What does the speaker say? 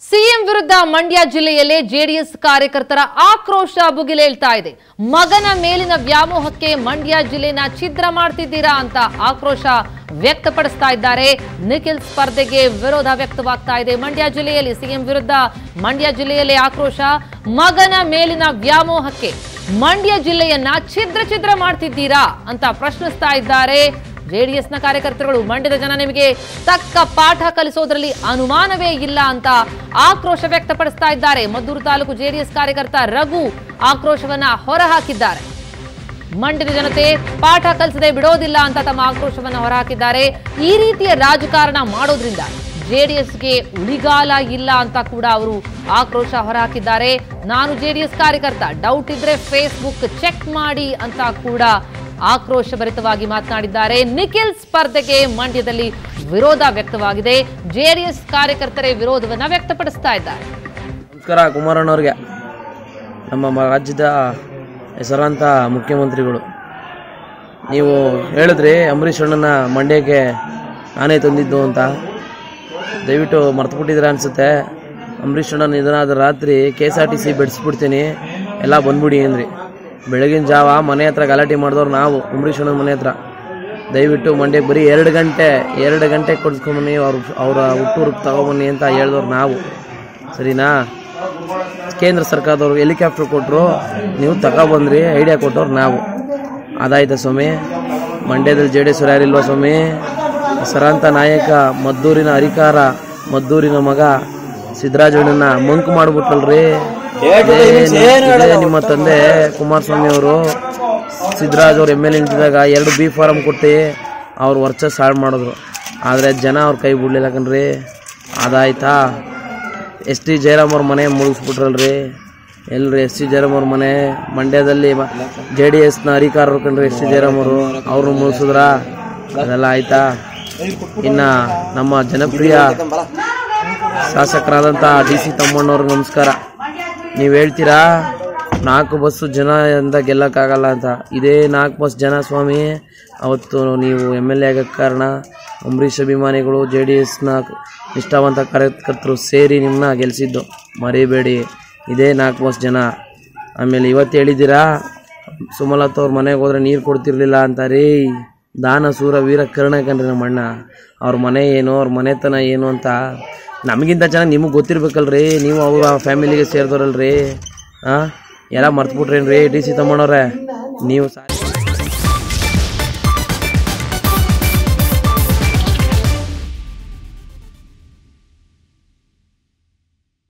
CM ವಿರುದ್ಧ ಮಂಡ್ಯ ಜಿಲ್ಲೆಯಲ್ಲೇ JDS ಕಾರ್ಯಕರ್ತರ ಆಕ್ರೋಶ ಭುಗಿಲೇಳ್ತಾ ಇದೆ ಮಗನ ಮೇಲಿನ ವ್ಯಾಮೋಹಕ್ಕೆ ಮಂಡ್ಯ ಜಿಲ್ಲೆನ ಛಿದ್ರ ಮಾಡ್ತಿದ್ದೀರಾ ಅಂತ ಆಕ್ರೋಶ ವ್ಯಕ್ತಪಡಿಸ್ತಾ ಇದ್ದಾರೆ ನಿಖಿಲ್ ಸ್ಪರ್ಧೆಗೆ ವಿರೋಧ ವ್ಯಕ್ತವಾಗ್ತಾ ಇದೆ ಮಂಡ್ಯ ಜಿಲ್ಲೆಯಲ್ಲಿ ಸಿಎಂ ವಿರುದ್ಧ ಮಂಡ್ಯ ಜಿಲ್ಲೆಯಲ್ಲಿ ಆಕ್ರೋಶ ಮಗನ ಮೇಲಿನ ವ್ಯಾಮೋಹಕ್ಕೆ ಮಂಡ್ಯ ಜಿಲ್ಲೆಯನ್ನ ಛಿದ್ರ ಛಿದ್ರ ಮಾಡ್ತಿದ್ದೀರಾ ಅಂತ ಪ್ರಶ್ನಿಸ್ತಾ ಇದ್ದಾರೆ ಜೆಡಿಎಸ್ನ ಕಾರ್ಯಕರ್ತರುಗಳು ಮಂಡ್ಯದ ಜನ ನಿಮಗೆ ತಕ್ಕ ಪಾಠ ಕಲಿಸೋದ್ರಲ್ಲಿ ಅನುಮಾನವೇ ಇಲ್ಲ ಅಂತ ಆಕ್ರೋಶ ವ್ಯಕ್ತಪಡಿಸ್ತಾ ಇದ್ದಾರೆ ಮದ್ದೂರು ತಾಲೂಕು ಜೆಡಿಎಸ್ ಕಾರ್ಯಕರ್ತ ರಘು ಆಕ್ರೋಶವನ್ನ ಹೊರಹಾಕಿದ್ದಾರೆ ಮಂಡ್ಯದ ಜನತೆ ಪಾಠ ಕಲಿಸದೆ ಬಿಡೋದಿಲ್ಲ ಅಂತ ತಮ್ಮ ಆಕ್ರೋಶವನ್ನ ಹೊರಹಾಕಿದ್ದಾರೆ ಈ ರೀತಿಯ ರಾಜಕಾರಣ ಮಾಡೋದ್ರಿಂದ ಜೆಡಿಎಸ್ಗೆ ಉಳಿಗಾಲ ಇಲ್ಲ ಅಂತ ಕೂಡ ಅವರು ಆಕ್ರೋಶ ಹೊರಹಾಕಿದ್ದಾರೆ ನಾನು ಜೆಡಿಎಸ್ ಕಾರ್ಯಕರ್ತ ಡೌಟ್ ಇದ್ರೆ ಫೇಸ್ಬುಕ್ ಚೆಕ್ ಮಾಡಿ ಅಂತ ಕೂಡ ಆಕ್ರೋಶಭರಿತವಾಗಿ ಮಾತನಾಡಿದ್ದಾರೆ ನಿಖಿಲ್ ಸ್ಪರ್ಧೆಗೆ ಮಂಡ್ಯದಲ್ಲಿ ವಿರೋಧ ವ್ಯಕ್ತವಾಗಿದೆ ಜೆಡಿಎಸ್ ಕಾರ್ಯಕರ್ತರೇ ವಿರೋಧವನ್ನ ವ್ಯಕ್ತಪಡಿಸ್ತಾ ಇದ್ದಾರೆ ನಮಸ್ಕಾರ ಕುಮಾರಣ್ಣವ್ರಿಗೆ ನಮ್ಮ ಮ- ರಾಜ್ಯದ ಹೆಸರಾಂತ ಮುಖ್ಯಮಂತ್ರಿಗಳು ನೀವು ಹೇಳಿದ್ರಿ ಅಂಬರೀಷ್ ಅಣ್ಣನ ಮಂಡ್ಯಕ್ಕೆ ನಾನೇ ತಂದಿದ್ದು ಅಂತ ದಯವಿಟ್ಟು ಮರ್ತುಬಿಟ್ಟಿದ್ದೀರಾ ಅನಿಸುತ್ತೆ ಅಂಬರೀಷ್ ಅಣ್ಣ ನಿಧನ ಆದ ರಾತ್ರಿ K S R T C ಬಿಡಿಸ್ಬಿಡ್ತೀನಿ ಎಲ್ಲ ಬಂದ್ಬಿಡಿ ಅಂದ್ರಿ ಬೆಳಗಿನ ಜಾವ ಮನೆ ಹತ್ರ ಗಲಾಟೆ ಮಾಡಿದವ್ರು ನಾವು ಅಂಬರೀಷ್ ಅಣ್ಣನ ಮನೆ ಹತ್ರ ದಯವಿಟ್ಟು ಮಂಡ್ಯಕ್ಕೆ ಬರೀ ಎರಡು ಗಂಟೆ ಎರಡು ಗಂಟೆ ಕೊಡ್ಸ್ಕೊಂಬನ್ನಿ ಅವ್ರ ಅವರ ಹುಟ್ಟೂರಿಗೆ ತಗೊಬನ್ನಿ ಅಂತ ಹೇಳಿದವ್ರು ನಾವು ಸರಿನಾ ಕೇಂದ್ರ ಸರ್ಕಾರದವ್ರು ಹೆಲಿಕಾಪ್ಟರ್ ಕೊಟ್ಟರು ನೀವು ತಗೊಬಂದ್ರಿ ಐಡಿಯಾ ಕೊಟ್ಟವ್ರು ನಾವು ಅದಾಯ್ತಾ ಸ್ವಾಮಿ ಮಂಡ್ಯದಲ್ಲಿ ಜೆ ಡಿ ಎಸ್ ಯಾರಿಲ್ವಾ ಸ್ವಾಮಿ ಹೆಸರಾಂತ ನಾಯಕ ಮದ್ದೂರಿನ ಅಧಿಕಾರ ಮದ್ದೂರಿನ ಮಗ ಸಿದ್ದರಾಜಣ್ಣನ ಮಂಕ್ ಮಾಡ್ಬಿಟ್ರಲ್ರಿ ಇದೇ ನಿ- ಇದೇ ನಿಮ್ಮ ತಂದೆ ಕುಮಾರಸ್ವಾಮಿ ಅವರು ಸಿದ್ದರಾಜ್ ಅವ್ರು ಎಮ್ ಎಲ್ ಎ ನಿಂತಿದ್ದಾಗ ಎರಡು ಬಿ ಫಾರಂ ಕೊಟ್ಟು ಅವ್ರ ವರ್ಚಸ್ ಹಾಳು ಮಾಡಿದ್ರು ಆದರೆ ಜನ ಅವ್ರ ಕೈ ಬಿಡ್ಲಿಲ್ಲ ಕಣ್ರಿ ಅದಾಯ್ತಾ ಎಸ್ ಟಿ ಜಯರಾಮ್ ಅವ್ರ ಮನೆ ಮುಗಿಸ್ಬಿಟ್ರಲ್ರಿ ಎಲ್ರಿ ಎಸ್ ಟಿ ಜಯರಾಮ್ ಅವ್ರ ಮನೆ ಮಂಡ್ಯದಲ್ಲಿ ಜೆ ಡಿ ಎಸ್ನ ಅಧಿಕಾರರು ಕಂಡ್ರಿ ಎಸ್ ಟಿ ಜಯರಾಮ್ ಅವರು ಅವ್ರನ್ನ ಮುಗಿಸಿದ್ರ ಅದೆಲ್ಲ ಆಯ್ತಾ ಇನ್ನ ನಮ್ಮ ಜನಪ್ರಿಯ ಶಾಸಕರಾದಂಥ ಡಿ ಸಿ ತಮ್ಮಣ್ಣವ್ರಿಗೆ ನಮಸ್ಕಾರ ನೀವು ಹೇಳ್ತೀರಾ ನಾಲ್ಕು ಬಸ್ಸು ಜನ ಅಂತ ಗೆಲ್ಲಕ್ಕಾಗಲ್ಲ ಅಂತ ಇದೇ ನಾಲ್ಕು ಬಸ್ ಜನ ಸ್ವಾಮಿ ಅವತ್ತು ನೀವು ಎಮ್ ಎಲ್ ಎ ಆಗಕ್ಕೆ ಕಾರಣ ಅಂಬರೀಷ್ ಅಭಿಮಾನಿಗಳು ಜೆ ಡಿ ಎಸ್ನ ನಿಷ್ಠಾವಂತ ಕಾರ್ಯಕರ್ತರು ಸೇರಿ ನಿಮ್ಮನ್ನ ಗೆಲ್ಲಿಸಿದ್ದು ಮರಿಬೇಡಿ ಇದೇ ನಾಲ್ಕು ಬಸ್ ಜನ ಆಮೇಲೆ ಇವತ್ತು ಹೇಳಿದ್ದೀರಾ ಸುಮಲತಾ ಅವ್ರ ಮನೆಗೆ ಹೋದ್ರೆ ನೀರು ಕೊಡ್ತಿರ್ಲಿಲ್ಲ ಅಂತ ರೀ ದಾನ ಸೂರ ವೀರ ಕರ್ಣ ಕಣ್ರಿ ನಮ್ಮ ಅಣ್ಣ ಅವ್ರ ಮನೆ ಏನು ಅವ್ರ ಮನೆತನ ಏನು ಅಂತ ನಮಗಿಂತ ಚೆನ್ನಾಗಿ ನಿಮಗೆ ಗೊತ್ತಿರ್ಬೇಕಲ್ರಿ ನೀವು ಅವ್ರ ಫ್ಯಾಮಿಲಿಗೆ ಸೇರಿದವ್ರಲ್ರಿ ಹಾಂ ಎಲ್ಲ ಮರ್ತ್ಬಿಟ್ರೇನ್ರಿ ಡಿ ಸಿ ತಮ್ಮಣ್ಣವ್ರೆ ನೀವು ಸಾ